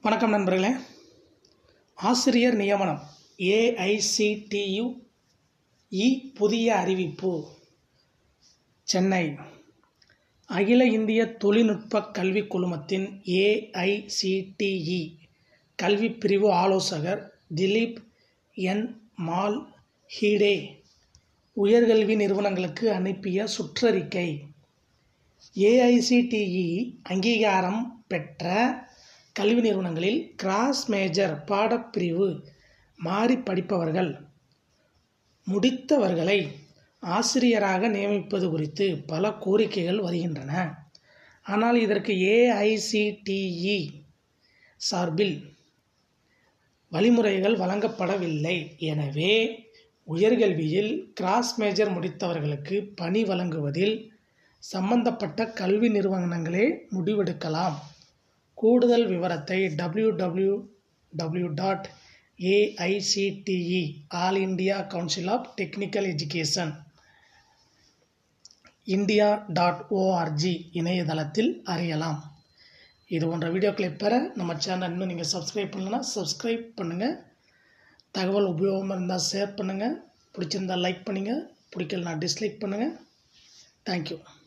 வணக்கம் நண்பர்களே ஆசிரியர் நியமனம் ஏஐசிடியு இ புதிய அறிவிப்பு சென்னை அகில இந்திய தொழில்நுட்ப கல்விக் குழுமத்தின் ஏஐசிடிஇ கல்விப் பிரிவு ஆலோசகர் திலீப் என் மால் ஹீடே உயர்கல்வி நிறுவனங்களுக்கு அனுப்பிய சுற்றறிக்கை ஏஐசிடிஇ அங்கீகாரம் பெற்ற கல்வி நிறுவனங்களில் கிராஸ் மேஜர் பாடப்பிரிவு மாறி படிப்பவர்கள் முடித்தவர்களை ஆசிரியராக நியமிப்பது குறித்து பல கோரிக்கைகள் வருகின்றன ஆனால் இதற்கு ஏஐசிடிஇ சார்பில் வழிமுறைகள் வழங்கப்படவில்லை எனவே உயர்கல்வியில் கிராஸ் மேஜர் முடித்தவர்களுக்கு பணி வழங்குவதில் சம்பந்தப்பட்ட கல்வி நிறுவனங்களே முடிவெடுக்கலாம் கூடுதல் விவரத்தை W W W dot AICTE All India Council of Technical Education India dot ORG இணையதளத்தில் அறியலாம் இது போன்ற வீடியோக்களை பெற நம்ம சேனல் இன்னும் நீங்கள் சப்ஸ்கிரைப் பண்ணலன்னா சப்ஸ்கிரைப் பண்ணுங்கள் தகவல் உபயோகமாக இருந்தால் ஷேர் பண்ணுங்கள் பிடிச்சிருந்தால் லைக் பண்ணுங்கள் பிடிக்கலனா டிஸ்லைக் பண்ணுங்கள் தேங்க்யூ